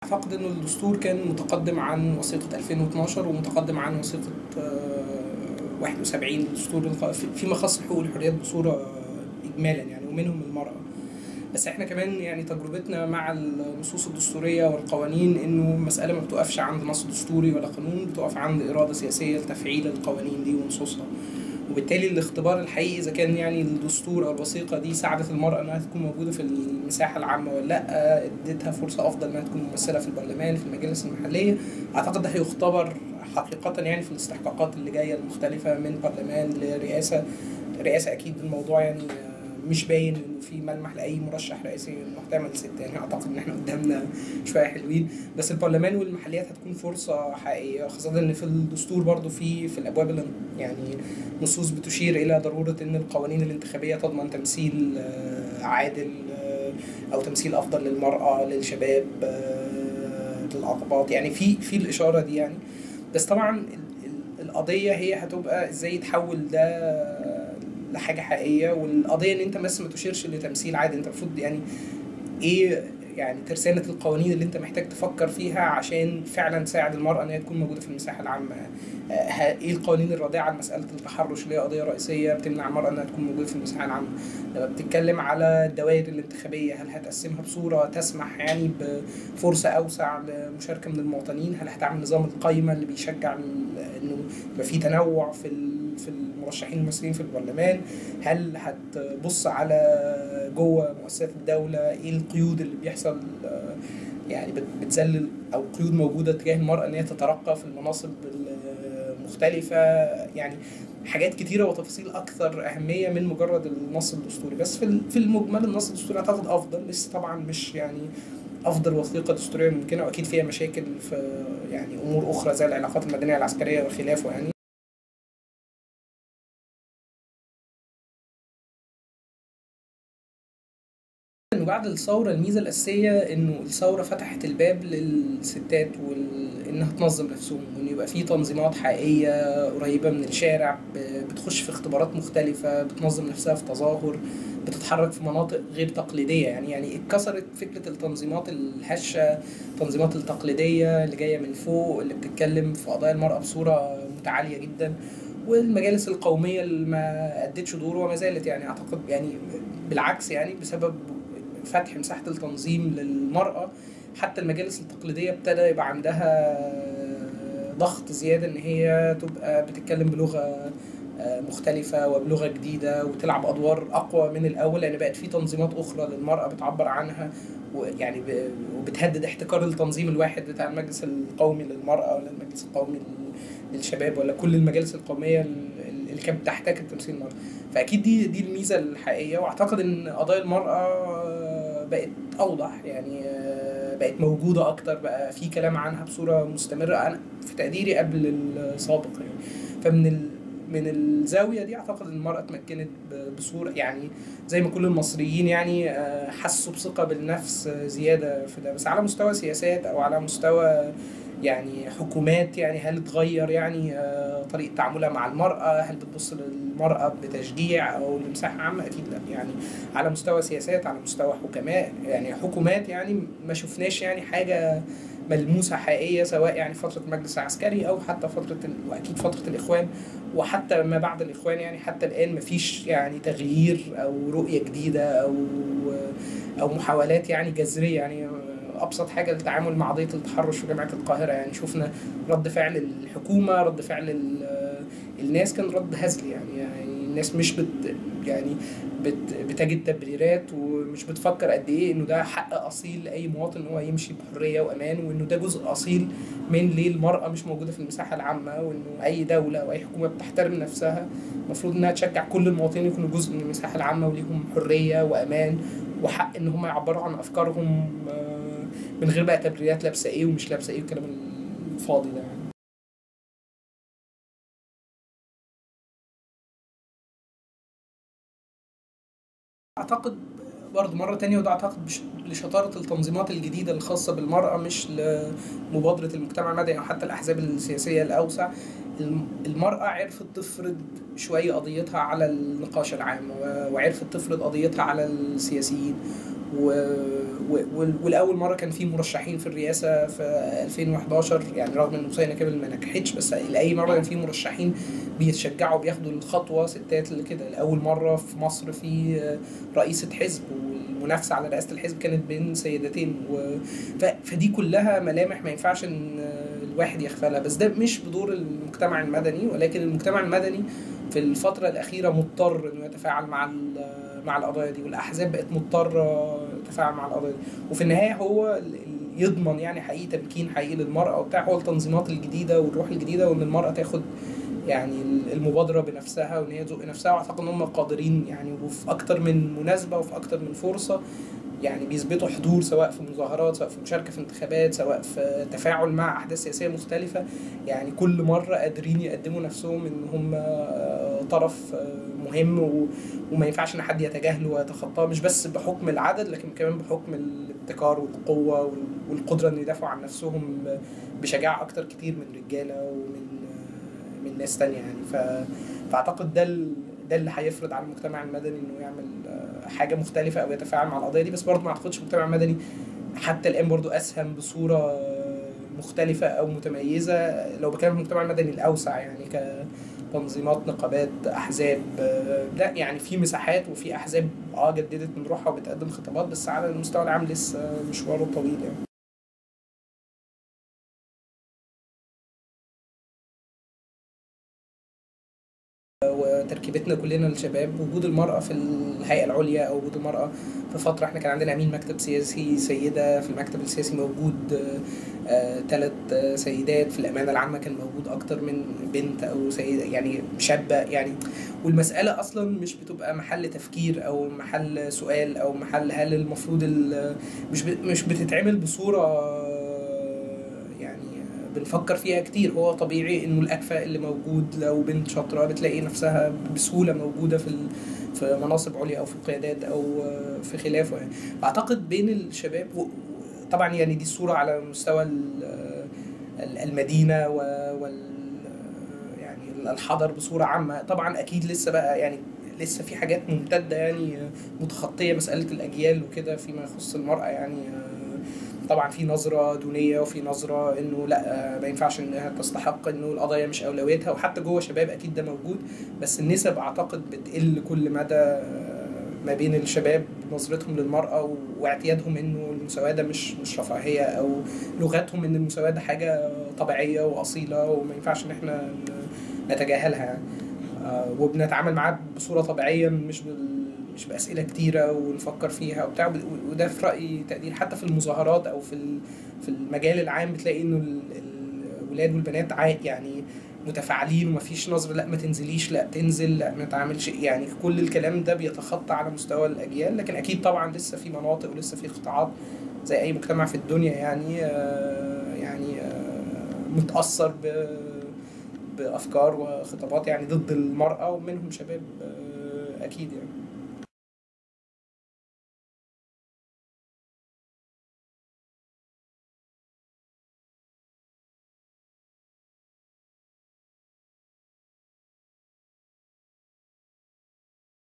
اعتقد انه الدستور كان متقدم عن وثيقه 2012 ومتقدم عن وثيقه آه، 71 الدستور الق- في- فيما خص الحقوق والحريات بصوره اجمالا يعني ومنهم المراه بس احنا كمان يعني تجربتنا مع النصوص الدستوريه والقوانين انه المساله ما بتقفش عند نص دستوري ولا قانون بتقف عند اراده سياسيه لتفعيل القوانين دي ونصوصها وبالتالي الاختبار الحقيقي اذا كان يعني الدستور او الوثيقه دي ساعدت المراه انها تكون موجوده في المساحه العامه ولا لا اديتها فرصه افضل انها تكون ممثله في البرلمان في المجالس المحليه اعتقد ده هيختبر حقيقه يعني في الاستحقاقات اللي جايه المختلفه من برلمان لرئاسه رئاسه اكيد الموضوع يعني آه، مش باين انه في ملمح لاي مرشح رئاسي محتمل ست يعني اعتقد ان احنا قدامنا شويه حلوين بس البرلمان والمحليات هتكون فرصه حقيقيه خاصه ان في الدستور برضو في في الابواب اللي يعني نصوص بتشير الى ضروره ان القوانين الانتخابيه تضمن تمثيل آه، عادل آه، او تمثيل افضل للمراه للشباب آه، للاقباط يعني في في الاشاره دي يعني بس طبعا ال- ال- القضيه هي هتبقى ازاي يتحول ده لحاجه حقيقيه والقضيه ان انت بس ما تشيرش لتمثيل عادي انت المفروض يعني ايه يعني ترسانة القوانين اللي انت محتاج تفكر فيها عشان فعلا تساعد المرأة ان هي تكون موجودة في المساحة العامة آه، ه- ايه القوانين الرادعة لمسألة التحرش اللي هي قضية رئيسية بتمنع المرأة انها تكون موجودة في المساحة العامة لما بتتكلم على الدوائر الانتخابية هل هتقسمها بصورة تسمح يعني بفرصة اوسع لمشاركة من المواطنين هل هتعمل نظام القايمة اللي بيشجع ال- انه يبقى في تنوع في ال- في المرشحين الممثلين في البرلمان هل هتبص على جوه مؤسسات الدولة ايه القيود اللي بيحصل آه، يعني بت- بتذلل او قيود موجودة تجاه المرأة ان هي تترقى في المناصب المختلفة يعني حاجات كتيرة وتفاصيل أكثر أهمية من مجرد النص الدستوري بس في ال- في المجمل النص الدستوري أعتقد أفضل لسه طبعا مش يعني أفضل وثيقة دستورية ممكنة وأكيد فيها مشاكل في يعني أمور أخرى زي العلاقات المدنية العسكرية وخلافه يعني انه بعد الثوره الميزه الاساسيه انه الثوره فتحت الباب للستات وانها تنظم نفسهم وان يبقى في تنظيمات حقيقيه قريبه من الشارع ب- بتخش في اختبارات مختلفه بتنظم نفسها في تظاهر بتتحرك في مناطق غير تقليديه يعني يعني اتكسرت فكره التنظيمات الهشه التنظيمات التقليديه اللي جايه من فوق اللي بتتكلم في قضايا المراه بصوره متعاليه جدا والمجالس القوميه اللي ما ادتش دوره وما زالت يعني اعتقد يعني بالعكس يعني بسبب فتح مساحه التنظيم للمراه حتى المجالس التقليديه ابتدى يبقى عندها ضغط زياده ان هي تبقى بتتكلم بلغه آه، مختلفة وبلغة جديدة وتلعب أدوار أقوى من الأول لأن بقت في تنظيمات أخرى للمرأة بتعبر عنها ويعني ب- وبتهدد احتكار التنظيم الواحد بتاع المجلس القومي للمرأة ولا المجلس القومي لل- للشباب ولا كل المجالس القومية ال- اللي كانت بتحتكر تمثيل المرأة فأكيد دي دي الميزة الحقيقية وأعتقد إن قضايا المرأة بقت أوضح يعني آه، بقت موجودة أكتر بقى في كلام عنها بصورة مستمرة أنا في تقديري قبل السابق يعني فمن ال من الزاويه دي اعتقد ان المراه اتمكنت ب- بصوره يعني زي ما كل المصريين يعني آه، حسوا بثقه بالنفس آه، زياده في ده بس على مستوى سياسات او على مستوى يعني حكومات يعني هل اتغير يعني آه، طريقه تعاملها مع المراه هل بتبص للمراه بتشجيع او لمساحه عامه اكيد لا يعني على مستوى سياسات على مستوى حكماء يعني حكومات يعني ما شفناش يعني حاجه ملموسه حقيقيه سواء يعني فتره المجلس العسكري او حتى فتره ال... واكيد فتره الاخوان وحتى ما بعد الاخوان يعني حتى الان مفيش يعني تغيير او رؤيه جديده او او محاولات يعني جذريه يعني ابسط حاجه التعامل مع قضيه التحرش في جامعه القاهره يعني شفنا رد فعل الحكومه رد فعل ال- الناس كان رد هزلي يعني, يعني الناس مش بت يعني بت بتجد تبريرات ومش بتفكر قد ايه انه ده حق اصيل لاي مواطن ان هو يمشي بحريه وامان وانه ده جزء اصيل من ليه المراه مش موجوده في المساحه العامه وانه اي دوله او اي حكومه بتحترم نفسها المفروض انها تشجع كل المواطنين يكونوا جزء من المساحه العامه وليهم حريه وامان وحق ان هم يعبروا عن افكارهم آه، من غير بقى تبريرات لابسه ايه ومش لابسه ايه والكلام الفاضي ده يعني. اعتقد برضه مرة تانية وده اعتقد بش- لشطارة التنظيمات الجديدة الخاصة بالمرأة مش لمبادرة المجتمع المدني او حتى الاحزاب السياسية الاوسع الم- المرأة عرفت تفرض شوية قضيتها على النقاش العام و- وعرفت تفرض قضيتها على السياسيين و... و... وال- والاول مره كان في مرشحين في الرئاسه في 2011 يعني رغم ان حسين كامل ما نجحتش بس لاي مره كان في مرشحين بيتشجعوا بياخدوا الخطوه ستات اللي كده لاول مره في مصر في رئيسه حزب والمنافسه على رئاسه الحزب كانت بين سيدتين و... ف... فدي كلها ملامح ما ينفعش ان الواحد يغفلها بس ده مش بدور المجتمع المدني ولكن المجتمع المدني في الفترة الأخيرة مضطر إنه يتفاعل مع ال- مع القضايا دي والأحزاب بقت مضطرة تتفاعل مع القضايا دي وفي النهاية هو ال- ال- يضمن يعني حقيقي تمكين حقيقي للمرأة وبتاع هو التنظيمات الجديدة والروح الجديدة وإن المرأة تاخد يعني المبادرة بنفسها وإن هي تزق نفسها وأعتقد إن هم قادرين يعني وفي أكتر من مناسبة وفي أكتر من فرصة يعني بيثبتوا حضور سواء في مظاهرات سواء في مشاركة في انتخابات سواء في تفاعل مع أحداث سياسية مختلفة يعني كل مرة قادرين يقدموا نفسهم إن هم آه، طرف آه، مهم و- وما ينفعش إن حد يتجاهله ويتخطاه مش بس بحكم العدد لكن كمان بحكم الابتكار والقوة وال- والقدرة إن يدافعوا عن نفسهم بشجاعة أكتر كتير من رجالة ومن آه، من ناس تانية يعني ف... فأعتقد ده ال... ده اللي هيفرض على المجتمع المدني إنه يعمل آه، حاجة مختلفة أو يتفاعل مع القضية دي بس برضه ما أعتقدش المجتمع المدني حتى الآن برضه أسهم بصورة مختلفة أو متميزة لو بكلم المجتمع المدني الأوسع يعني كتنظيمات نقابات أحزاب آه، لا يعني في مساحات وفي أحزاب اه جددت من روحها وبتقدم خطابات بس على المستوى العام لسه مشواره طويل يعني وتركيبتنا كلنا الشباب وجود المرأة في الهيئة العليا أو وجود المرأة في فترة احنا كان عندنا أمين مكتب سياسي سيدة في المكتب السياسي موجود ثلاث سيدات في الأمانة العامة كان موجود أكتر من بنت أو سيدة يعني شابة يعني والمسألة أصلا مش بتبقى محل تفكير أو محل سؤال أو محل هل المفروض ال- مش ب- مش بتتعمل بصورة يعني بنفكر فيها كتير هو طبيعي انه الاكفاء اللي موجود لو بنت شاطره بتلاقي نفسها بسهوله موجوده في ال- في مناصب عليا او في قيادات او في خلافه يعني اعتقد بين الشباب و- طبعا يعني دي الصوره على مستوى ال- ال- المدينه و- وال يعني الحضر بصوره عامه طبعا اكيد لسه بقى يعني لسه في حاجات ممتده يعني متخطيه مساله الاجيال وكده فيما يخص المراه يعني طبعا في نظره دونيه وفي نظره انه لا ما ينفعش انها تستحق انه القضايا مش اولويتها وحتى جوه شباب اكيد ده موجود بس النسب اعتقد بتقل كل مدى ما بين الشباب نظرتهم للمرأة واعتيادهم انه المساواة ده مش مش رفاهية او لغتهم ان المساواة ده حاجة طبيعية واصيلة وما ينفعش ان احنا ن- نتجاهلها يعني آه، وبنتعامل معاه بصورة طبيعية مش بال مش بأسئلة كتيرة ونفكر فيها وبتاع وده في رأيي تقدير حتى في المظاهرات أو في ال- في المجال العام بتلاقي إنه ال- الولاد والبنات عا- يعني متفاعلين ومفيش نظرة لا ما تنزليش لا تنزل لا ما تعملش يعني كل الكلام ده بيتخطى على مستوى الأجيال لكن أكيد طبعا لسه في مناطق ولسه في قطاعات زي أي مجتمع في الدنيا يعني آه، يعني آه، متأثر ب بأفكار وخطابات يعني ضد المرأة ومنهم شباب آه، أكيد يعني